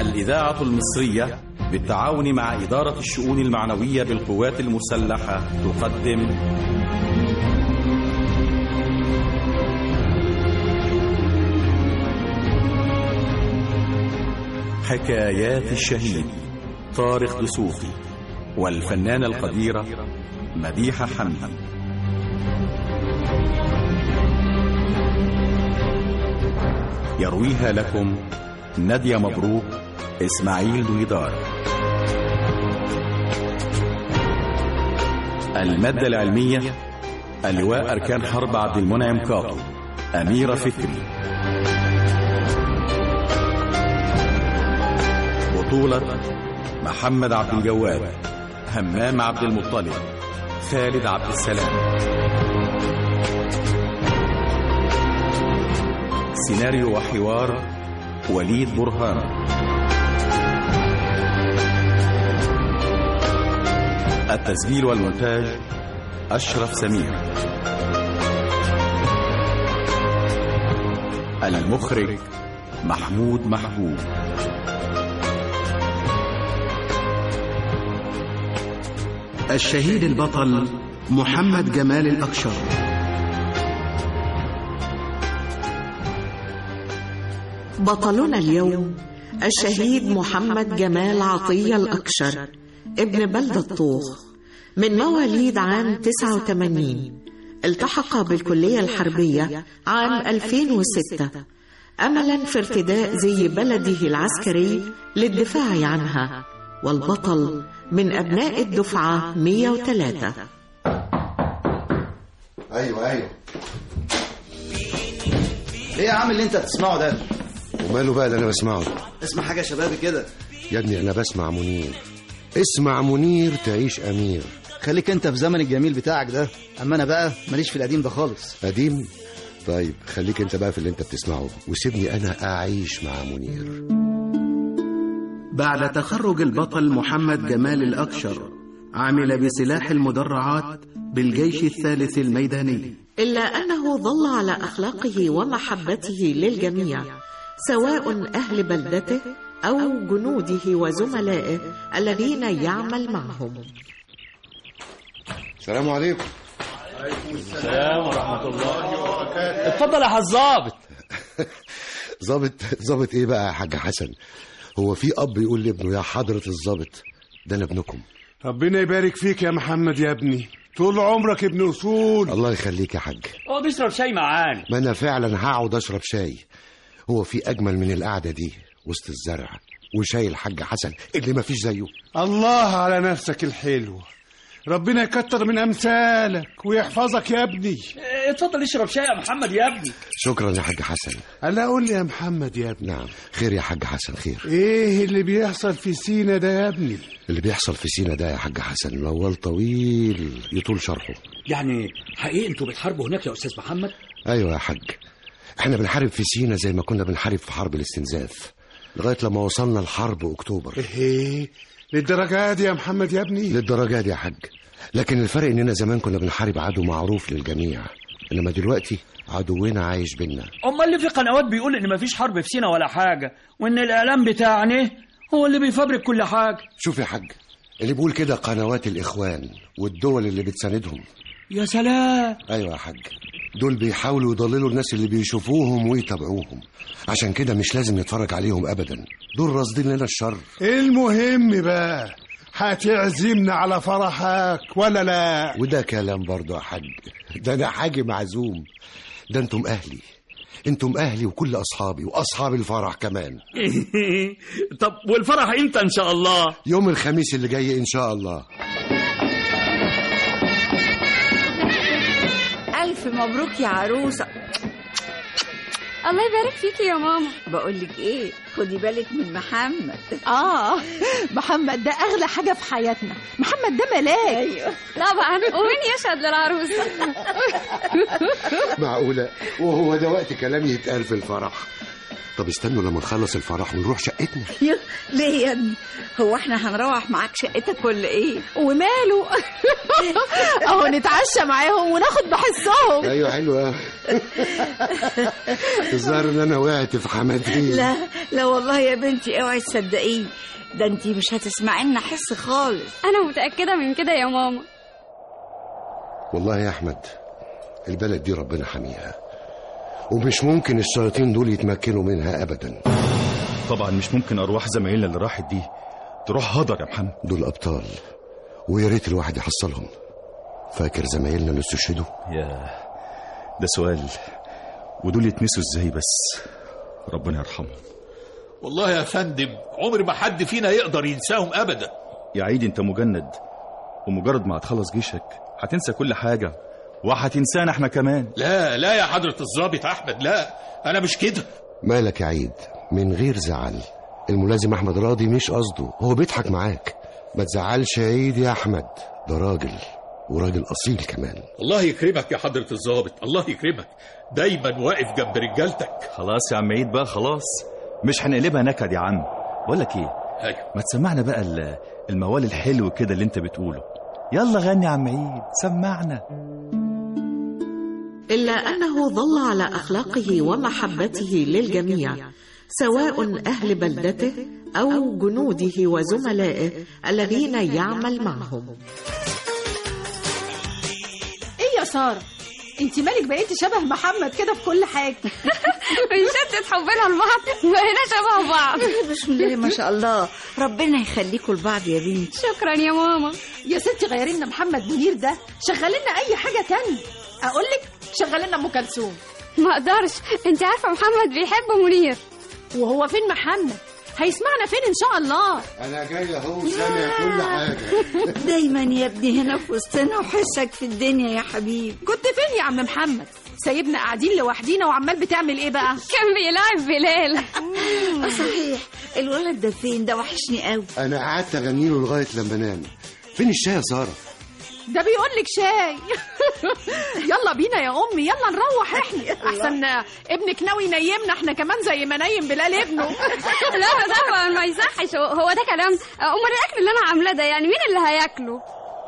الإذاعة المصرية بالتعاون مع إدارة الشؤون المعنوية بالقوات المسلحة تقدم حكايات الشهيد طارق دسوقي والفنانة القديرة مديحة حمدي يرويها لكم نادية مبروك إسماعيل دويدار المادة العلمية اللواء أركان حرب عبد المنعم كاطو أميرة فكري بطولة محمد عبد الجواد همام عبد المطلب خالد عبد السلام سيناريو وحوار وليد برهان التسجيل والمونتاج أشرف سمير المخرج محمود محبوب الشهيد البطل محمد جمال الأكشر بطلنا اليوم الشهيد محمد جمال عطية الأكشر ابن بلدة طوخ من مواليد عام 89 التحق بالكلية الحربية عام 2006 أملا في ارتداء زي بلده العسكري للدفاع عنها والبطل من أبناء الدفعة 103 ايوه ايوه ايه يا عم اللي انت بتسمعه ده وماله بقى اللي انا بسمعه اسمع حاجه شبابي كده يا ابني انا بسمع منير اسمع منير تعيش امير خليك انت في زمن الجميل بتاعك ده اما انا بقى ماليش في القديم ده خالص قديم طيب خليك انت بقى في اللي انت بتسمعه وسيبني انا اعيش مع منير بعد تخرج البطل محمد جمال الأكشر عمل بسلاح المدرعات بالجيش الثالث الميداني إلا أنه ظل على أخلاقه ومحبته للجميع سواء أهل بلدته أو جنوده وزملائه الذين يعمل معهم السلام عليكم اتفضل يا حظابط ظابط ظابط ايه بقى يا حاج حسن هو في اب يقول لابنه يا حضرة الظابط ده انا ابنكم ربنا يبارك فيك يا محمد يا ابني طول عمرك ابن اصول الله يخليك يا حاج هو بيشرب شاي معانا ما انا فعلا هقعد اشرب شاي هو في اجمل من القعده دي وسط الزرع وشاي الحاج حسن اللي ما فيش زيه الله على نفسك الحلو ربنا يكتر من امثالك ويحفظك يا ابني اه، اتفضل اشرب شاي يا محمد يا ابني شكرا يا حاج حسن الا قول لي يا محمد يا ابني نعم خير يا حاج حسن خير ايه اللي بيحصل في سينا ده يا ابني اللي بيحصل في سينا ده يا حاج حسن موال طويل يطول شرحه يعني حقيقي انتوا بتحاربوا هناك يا استاذ محمد ايوه يا حاج احنا بنحارب في سينا زي ما كنا بنحارب في حرب الاستنزاف لغايه لما وصلنا لحرب اكتوبر ايه للدرجه دي يا محمد يا ابني للدرجه دي يا حاج لكن الفرق اننا زمان كنا بنحارب عدو معروف للجميع انما دلوقتي عدونا عايش بينا امال اللي في قنوات بيقول ان مفيش حرب في سينا ولا حاجه وان الاعلام بتاعنا هو اللي بيفبرك كل حاجه شوف يا حاج اللي بيقول كده قنوات الاخوان والدول اللي بتساندهم يا سلام ايوه يا حاج دول بيحاولوا يضللوا الناس اللي بيشوفوهم ويتابعوهم عشان كده مش لازم نتفرج عليهم ابدا دول راصدين لنا الشر المهم بقى هتعزمنا على فرحك ولا لا وده كلام برضه يا حاج ده انا حاجه معزوم ده انتم اهلي انتم اهلي وكل اصحابي واصحاب الفرح كمان طب والفرح امتى ان شاء الله يوم الخميس اللي جاي ان شاء الله ألف مبروك يا عروسة الله يبارك فيكي يا ماما بقول لك إيه خدي بالك من محمد آه محمد ده أغلى حاجة في حياتنا محمد ده ملاك أيوه طبعا ومين يشهد للعروسة معقوله وهو ده وقت كلام يتقال في الفرح طب استنوا لما نخلص الفرح ونروح شقتنا يو، ليه يا ابني هو احنا هنروح معاك شقتك ولا ايه وماله اهو نتعشى معاهم وناخد بحسهم ايوه حلوه الظاهر ان انا وقعت في حماتي لا لا والله يا بنتي اوعي تصدقيه ده انتي مش هتسمعي لنا حس خالص انا متاكده من كده يا ماما والله يا احمد البلد دي ربنا حميها ومش ممكن الشياطين دول يتمكنوا منها ابدا طبعا مش ممكن ارواح زمايلنا اللي راحت دي تروح هدر يا محمد دول ابطال ويا ريت الواحد يحصلهم فاكر زمايلنا اللي استشهدوا يا ده سؤال ودول يتنسوا ازاي بس ربنا يرحمهم والله يا فندم عمر ما حد فينا يقدر ينساهم ابدا يا عيد انت مجند ومجرد ما هتخلص جيشك هتنسى كل حاجة وهتنسانا احنا كمان لا لا يا حضرة الضابط احمد لا انا مش كده مالك يا عيد من غير زعل الملازم احمد راضي مش قصده هو بيضحك معاك ما تزعلش يا عيد يا احمد ده راجل وراجل اصيل كمان الله يكرمك يا حضرة الضابط الله يكرمك دايما واقف جنب رجالتك خلاص يا عم عيد بقى خلاص مش هنقلبها نكد يا عم بقول لك ايه ايوه ما تسمعنا بقى ال- الموال الحلو كده اللي انت بتقوله يلا غني يا عم عيد سمعنا إلا أنه ظل على أخلاقه ومحبته للجميع سواء أهل بلدته أو جنوده وزملائه الذين يعمل معهم ايه يا ساره انت مالك بقيتي شبه محمد كده في كل حاجه بنشتت حبنا لبعض بقينا شبه بعض بسم الله ما شاء الله ربنا يخليكم لبعض يا بنتي شكرا يا ماما يا ستي غيري لنا محمد منير ده شغلي لنا اي حاجه تانية اقول لك شغلي لنا ام كلثوم ما اقدرش انت عارفه محمد بيحب منير وهو فين محمد هيسمعنا فين ان شاء الله انا جاي اهو سامع كل حاجه دايما يا ابني هنا في وسطنا وحسك في الدنيا يا حبيبي كنت فين يا عم محمد سايبنا قاعدين لوحدينا وعمال بتعمل ايه بقى كان بيلعب بلال آه صحيح الولد ده فين ده وحشني قوي انا قعدت اغني له لغايه لما انام فين الشاي يا ساره ده بيقول لك شاي يلا بينا يا امي يلا نروح احنا احسن ابنك ناوي ينيمنا احنا كمان زي ما نيم بلال ابنه لا ده هو ما يصحش هو- هو ده كلام امال الاكل اللي انا عاملاه ده يعني مين اللي هياكله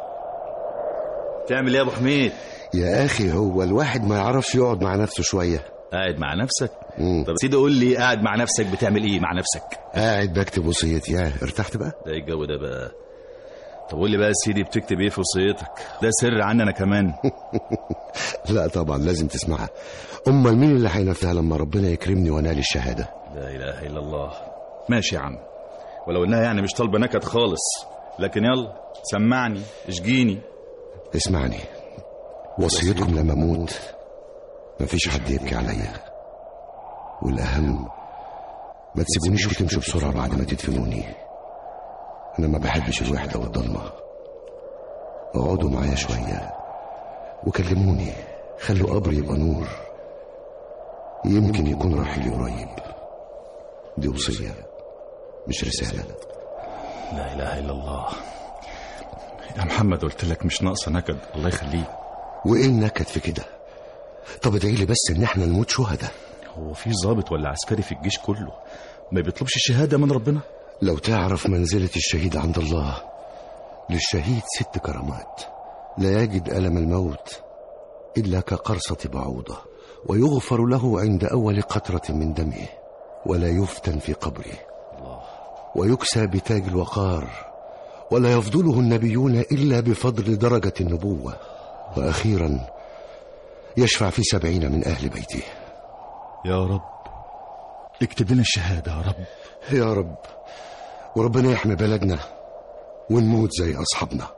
تعمل ايه يا ابو حميد يا اخي هو الواحد ما يعرفش يقعد مع نفسه شويه قاعد مع نفسك مم. طب سيدي قول لي قاعد مع نفسك بتعمل ايه مع نفسك قاعد بكتب وصيتي يا ارتحت بقى ده إيه الجو ده بقى طب قول لي بقى يا سيدي بتكتب ايه في وصيتك ده سر عني انا كمان لا طبعا لازم تسمعها امال مين اللي هينفذها لما ربنا يكرمني وانال الشهاده لا اله الا الله ماشي يا عم ولو انها يعني مش طالبه نكد خالص لكن يلا سمعني اشجيني اسمعني وصيتكم لما اموت مفيش حد يبكي عليا والاهم ما تسيبونيش وتمشوا بسرعه بعد ما تدفنوني انا ما بحبش الوحده والضلمه اقعدوا معايا شويه وكلموني خلوا قبري يبقى نور يمكن يكون رحيلي قريب دي وصيه مش رساله لا اله الا الله يا محمد قلت لك مش ناقصه نكد الله يخليك وايه النكد في كده طب ادعي لي بس ان احنا نموت شهداء هو في ضابط ولا عسكري في الجيش كله ما بيطلبش الشهاده من ربنا لو تعرف منزلة الشهيد عند الله للشهيد ست كرامات لا يجد ألم الموت إلا كقرصة بعوضة ويغفر له عند أول قطرة من دمه ولا يفتن في قبره ويكسى بتاج الوقار ولا يفضله النبيون إلا بفضل درجة النبوة وأخيرا يشفع في سبعين من أهل بيته يا رب اكتب لنا الشهاده يا رب يا رب وربنا يحمي بلدنا ونموت زي أصحابنا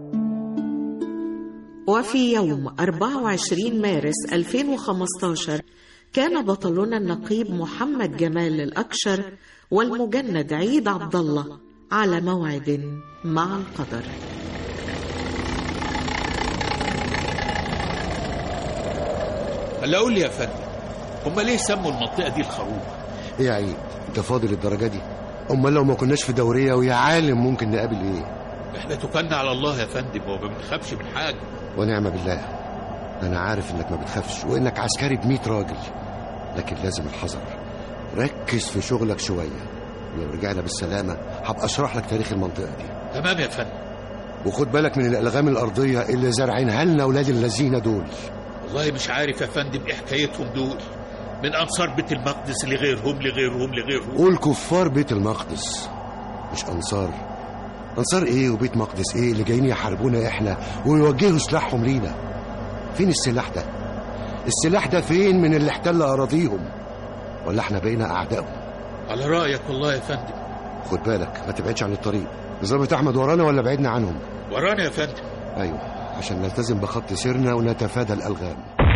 وفي يوم 24 مارس 2015 كان بطلنا النقيب محمد جمال الأكشر والمجند عيد عبد الله على موعد مع القدر هلا قول لي يا فندم هما ليه سموا المنطقه دي الخروج ايه يا عيد انت فاضل الدرجة دي امال لو ما كناش في دورية ويا عالم ممكن نقابل ايه احنا توكلنا على الله يا فندم وما بنخافش من حاجه ونعم بالله انا عارف انك ما بتخافش وانك عسكري بميت راجل لكن لازم الحذر ركز في شغلك شوية لو رجعنا بالسلامة هبقى اشرح لك تاريخ المنطقة دي تمام يا فندم وخد بالك من الالغام الارضية اللي زارعينها لنا ولاد الذين دول والله مش عارف يا فندم ايه حكايتهم دول من انصار بيت المقدس لغيرهم لغيرهم لغيرهم قول كفار بيت المقدس مش انصار انصار ايه وبيت مقدس ايه اللي جايين يحاربونا احنا ويوجهوا سلاحهم لينا فين السلاح ده السلاح ده فين من اللي احتل اراضيهم ولا احنا بقينا اعدائهم على رايك والله يا فندم خد بالك ما تبعدش عن الطريق ظابط احمد ورانا ولا بعدنا عنهم ورانا يا فندم ايوه عشان نلتزم بخط سيرنا ونتفادى الالغام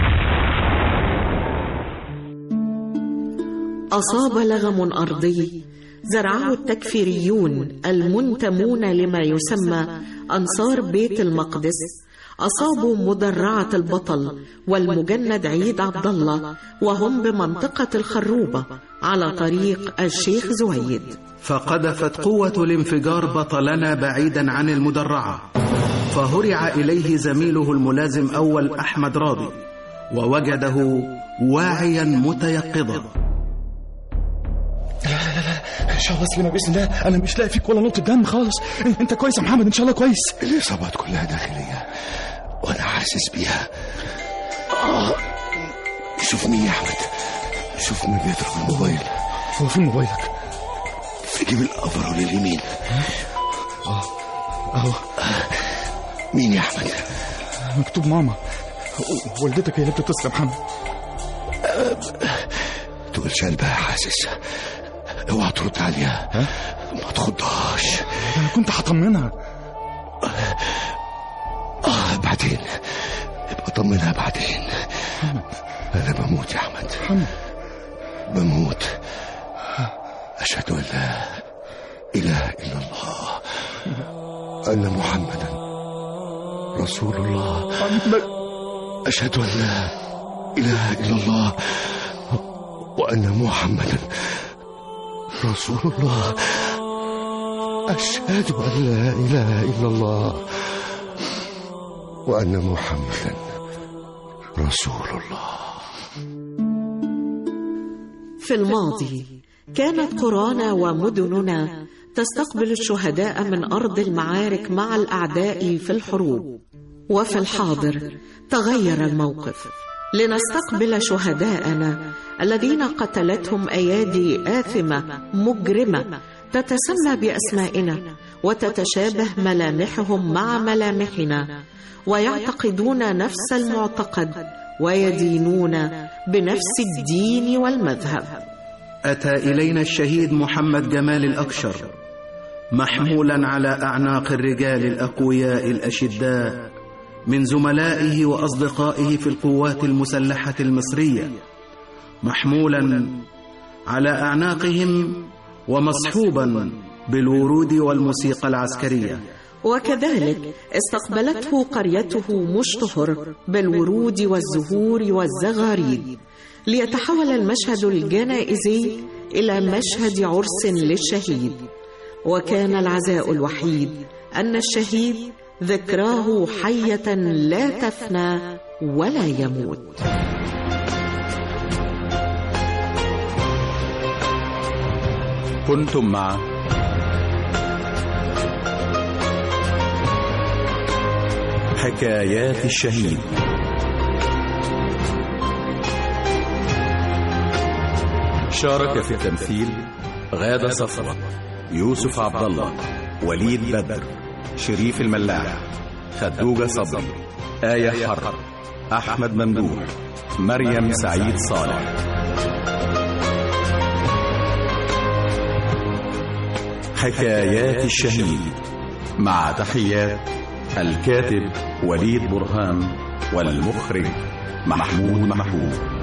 أصاب لغم أرضي زرعه التكفيريون المنتمون لما يسمى أنصار بيت المقدس أصابوا مدرعة البطل والمجند عيد عبد الله وهم بمنطقة الخروبة على طريق الشيخ زويد فقذفت قوة الانفجار بطلنا بعيدا عن المدرعة فهرع إليه زميله الملازم أول أحمد راضي ووجده واعيا متيقظا ان شاء الله سليمه باذن الله انا مش لاقي فيك ولا نقطه دم خالص انت كويس يا محمد ان شاء الله كويس الاصابات كلها داخليه وانا حاسس بيها آه. شوف مين يا احمد شوف مين بيضرب الموبايل هو فين موبايلك في جيب الافرول اليمين اه اهو مين يا احمد مكتوب ماما والدتك هي اللي بتتصل يا محمد تقولش قلبها حاسس اوعى ترد عليها ما تخضهاش انا كنت هطمنها اه بعدين ابقى طمنها بعدين انا بموت يا احمد محمد بموت اشهد ان لا اله الا الله ان محمدا رسول الله اشهد ان لا اله الا الله وان محمدا رسول الله أشهد أن لا إله إلا الله وأن محمدا رسول الله في الماضي كانت قرانا ومدننا تستقبل الشهداء من أرض المعارك مع الأعداء في الحروب وفي الحاضر تغير الموقف لنستقبل شهداءنا الذين قتلتهم ايادي اثمه مجرمه تتسمى باسمائنا وتتشابه ملامحهم مع ملامحنا ويعتقدون نفس المعتقد ويدينون بنفس الدين والمذهب أتى إلينا الشهيد محمد جمال الأكشر محمولا على أعناق الرجال الأقوياء الأشداء من زملائه وأصدقائه في القوات المسلحة المصرية محمولا على أعناقهم ومصحوبا بالورود والموسيقى العسكرية وكذلك استقبلته قريته مشتهر بالورود والزهور والزغاريد ليتحول المشهد الجنائزي إلى مشهد عرس للشهيد وكان العزاء الوحيد أن الشهيد ذكراه حية لا تفنى ولا يموت كنتم مع حكايات الشهيد شارك في التمثيل غادة صفوة يوسف عبد الله وليد بدر شريف الملاح خدوجة صبري آية حر أحمد ممدوح مريم سعيد صالح حكايات الشهيد مع تحيات الكاتب وليد برهان والمخرج محمود محمود